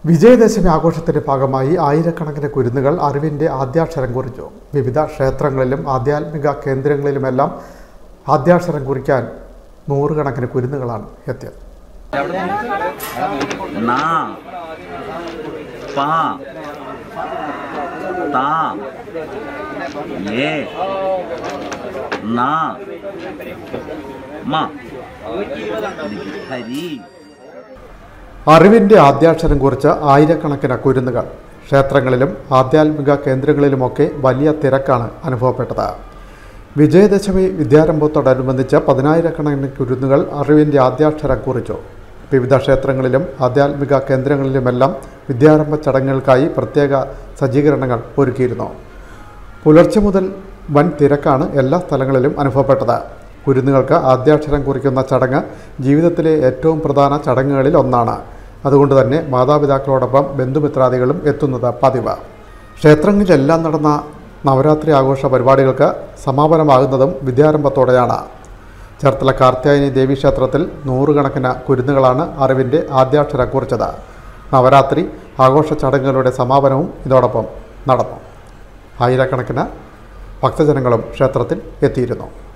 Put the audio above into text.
വിജയദശമി ആഘോഷത്തിന്റെ ഭാഗമായി ആയിരക്കണക്കിന് കുരുന്നുകൾ അറിവിന്റെ ആദ്യാക്ഷരം കുറിച്ചു വിവിധ ക്ഷേത്രങ്ങളിലും ആധ്യാത്മിക കേന്ദ്രങ്ങളിലുമെല്ലാം ആദ്യാക്ഷരം കുറിക്കാൻ നൂറുകണക്കിന് കുരുന്നുകളാണ് എത്തിയത് ना पा ता ये ना मा हरी അറിവിന്റെ ആദ്യാക്ഷരം കുറിച്ച് ആയിരക്കണക്കിന് കുരുന്നുകൾ ക്ഷേത്രങ്ങളിലും ആധ്യാത്മിക കേന്ദ്രങ്ങളിലുമൊക്കെ വലിയ തിരക്കാണ് അനുഭവപ്പെട്ടത് വിജയദശമി വിദ്യാരംഭത്തോടനുബന്ധിച്ച് പതിനായിരക്കണക്കിന് കുരുന്നുകൾ അറിവിന്റെ ആദ്യാക്ഷരം കുറിച്ചു വിവിധ ക്ഷേത്രങ്ങളിലും ആധ്യാത്മിക കേന്ദ്രങ്ങളിലുമെല്ലാം വിദ്യാരംഭ ചടങ്ങുകൾക്കായി പ്രത്യേക സജ്ജീകരണങ്ങൾ ഒരുക്കിയിരുന്നു പുലർച്ചെ മുതൽ വൻ തിരക്കാണ് എല്ലാ സ്ഥലങ്ങളിലും അനുഭവപ്പെട്ടത് കുരുന്നുകൾക്ക് ആദ്യാക്ഷരം കുറിക്കുന്ന ചടങ്ങ് ജീവിതത്തിലെ ഏറ്റവും പ്രധാന ചടങ്ങുകളിൽ ഒന്നാണ് അതുകൊണ്ട് തന്നെ മാതാപിതാക്കളോടൊപ്പം ബന്ധുമിത്രാദികളും എത്തുന്നത് പതിവ് ക്ഷേത്രങ്ങളിലെല്ലാം നടന്ന നവരാത്രി ആഘോഷ പരിപാടികൾക്ക് സമാപനമാകുന്നതും വിദ്യാരംഭത്തോടെയാണ് ചേർത്തല കാർത്യായനി ദേവി ക്ഷേത്രത്തിൽ നൂറുകണക്കിന് കുരുന്നുകളാണ് അറിവിൻ്റെ ആദ്യാക്ഷരം കുറിച്ചത് നവരാത്രി ആഘോഷ ചടങ്ങുകളുടെ സമാപനവും ഇതോടൊപ്പം നടന്നു ആയിരക്കണക്കിന് ഭക്തജനങ്ങളും ക്ഷേത്രത്തിൽ എത്തിയിരുന്നു